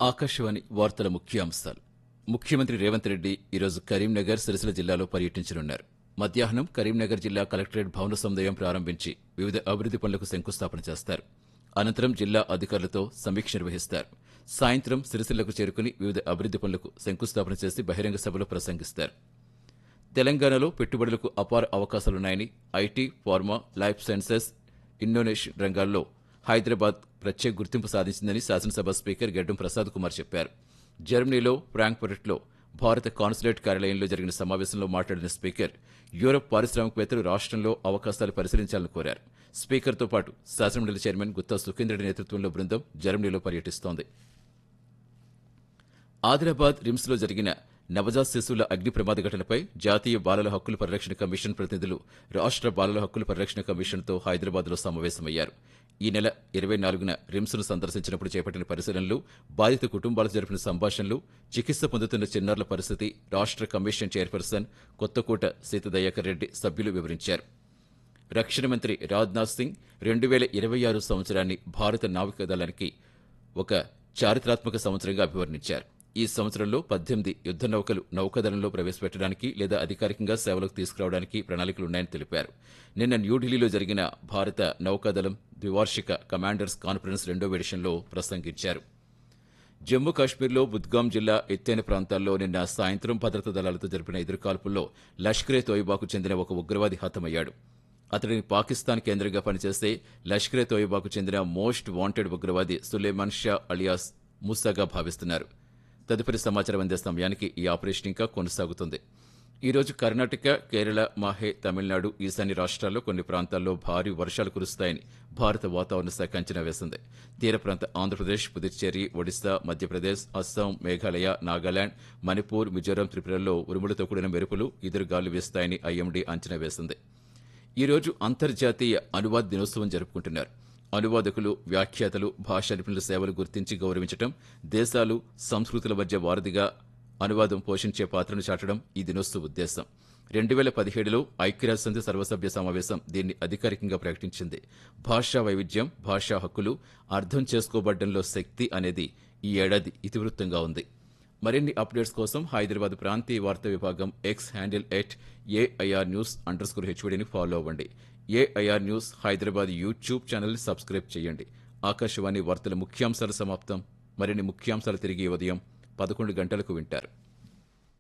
ఆకాశవాణి వార్తల ముఖ్యాంశాలు ముఖ్యమంత్రి రేవంత్ రెడ్డి ఈరోజు కరీంనగర్ సిరిసిల్ల జిల్లాలో పర్యటించనున్నారు మధ్యాహ్నం కరీంనగర్ జిల్లా కలెక్టరేట్ భవన సముదాయం ప్రారంభించి వివిధ అభివృద్ది పనులకు శంకుస్థాపన చేస్తారు అనంతరం జిల్లా అధికారులతో సమీక్ష నిర్వహిస్తారు సాయంత్రం సిరిసిల్లకు చేరుకుని వివిధ అభివృద్ది పనులకు శంకుస్థాపన చేసి బహిరంగ సభలో ప్రసంగిస్తారు తెలంగాణలో పెట్టుబడులకు అపార అవకాశాలున్నాయని IT pharma life sciences innovation రంగాల్లో హైదరాబాద్ ప్రత్యేక గుర్తింపు సాధించిందని శాసనసభ స్పీకర్ గడ్డం ప్రసాద్ కుమార్ చెప్పారు జర్మనీలో ఫ్రాంక్ఫర్ట్లో భారత కాన్సులేట్ కార్యాలయంలో జరిగిన సమావేశంలో మాట్లాడిన స్పీకర్ యూరప్ పారిశ్రామికవేత్తలు రాష్ట్రంలో అవకాశాలు పరిశీలించాలని కోరారు స్పీకర్తో పాటు శాసనమండలి చైర్మన్ గుత్తా సుఖేంద్రెడ్డి నేతృత్వంలో బృందం జర్మనీలో పర్యటిస్తోంది ఆదిలాబాద్ రిమ్స్లో జరిగిన నవజాత శిశువుల అగ్ని ప్రమాద ఘటనపై జాతీయ బాలల హక్కుల పరిరక్షణ కమిషన్ ప్రతినిధులు రాష్ట్ర బాలల హక్కుల పరిరక్షణ కమిషన్తో హైదరాబాద్లో సమావేశమయ్యారు ఈ నెల ఇరవై నాలుగున రిమ్స్ను సందర్శించినప్పుడు చేపట్టిన పరిశీలనలు బాధిత కుటుంబాలతో జరిపిన సంభాషణలు చికిత్స పొందుతున్న చిన్నారుల పరిస్థితి రాష్ట్ర కమిషన్ చైర్పర్సన్ కొత్తకోట సీతదయాకర్ రెడ్డి సభ్యులు వివరించారు రక్షణ మంత్రి రాజ్నాథ్ సింగ్ రెండు వేల ఇరవై ఆరు సంవత్సరాన్ని భారత నావికాదళానికి ఒక చారిత్రాత్మక సంవత్సరంగా అభివర్ణించారు ఈ సంవత్సరంలో పద్దెనిమిది యుద్ద నౌకలు నౌకాదళంలో ప్రవేశపెట్టడానికి లేదా అధికారికంగా సేవలకు తీసుకురావడానికి ప్రణాళికలున్నాయని తెలిపారు నిన్న న్యూఢిల్లీలో జరిగిన భారత నౌకాదళం ద్వివార్షిక కమాండర్స్ కాన్ఫరెన్స్ రెండో ఎడిషన్లో ప్రసంగించారు జమ్మూ కాశ్మీర్లో బుద్గాం జిల్లా ఎత్తైన ప్రాంతాల్లో నిన్న సాయంత్రం భద్రతా దళాలతో జరిపిన ఎదురుకాల్పుల్లో లష్కరే తోయిబాకు చెందిన ఒక ఉగ్రవాది హతమయ్యాడు అతడిని పాకిస్తాన్ కేంద్రంగా పనిచేసే లష్కరే తోయిబాకు చెందిన మోస్ట్ వాంటెడ్ ఉగ్రవాది సులేమాన్ షా అలియాస్ మూసాగా భావిస్తున్నారు తదుపరి సమాచారం అందే సమయానికి ఈ ఆపరేషన్ ఇంకా కొనసాగుతుంది ఈ రోజు కర్ణాటక కేరళ మాహే తమిళనాడు ఈశాన్య రాష్ట్రాల్లో కొన్ని ప్రాంతాల్లో భారీ వర్షాలు కురుస్తాయని భారత వాతావరణ శాఖ అంచనా వేసింది తీర ప్రాంత ఆంధ్రప్రదేశ్ పుదుచ్చేరి ఒడిశా మధ్యప్రదేశ్ అస్సాం మేఘాలయ నాగాలాండ్ మణిపూర్ మిజోరాం త్రిపురల్లో ఉరుములతో కూడిన మెరుపులు ఎదురుగాలు వీస్తాయని ఐఎండీ అంచనా వేసింది ఈ రోజు అంతర్జాతీయ అనువాద దినోత్సవం జరుపుకుంటున్నారు అనువాదకులు వ్యాఖ్యాతలు భాషా నిపుణుల సేవలు గుర్తించి గౌరవించడం దేశాలు సంస్కృతుల మధ్య వారధిగా అనువాదం పోషించే పాత్రను చాటడం ఈ దినోత్సవ ఉద్దేశం రెండు వేల పదిహేడులో ఐక్యరాజ్యసమితి సర్వసభ్య సమావేశం దీన్ని అధికారికంగా ప్రకటించింది భాషా వైవిధ్యం భాషా హక్కులు అర్థం చేసుకోబడ్డంలో శక్తి అనేది ఈ ఏడాది ఇతివృత్తంగా ఉంది మరిన్ని అప్డేట్స్ కోసం హైదరాబాద్ ప్రాంతీయ వార్తా విభాగం X handle at AIR news underscore హెచ్వీడీని ఫాలో అవ్వండి AIR news Hyderabad YouTube channel subscribe చేయండి ఆకాశవాణి వార్తల ముఖ్యాంశాలు సమాప్తం మరిన్ని ముఖ్యాంశాలు తిరిగి ఉదయం పదకొండు గంటలకు వింటారు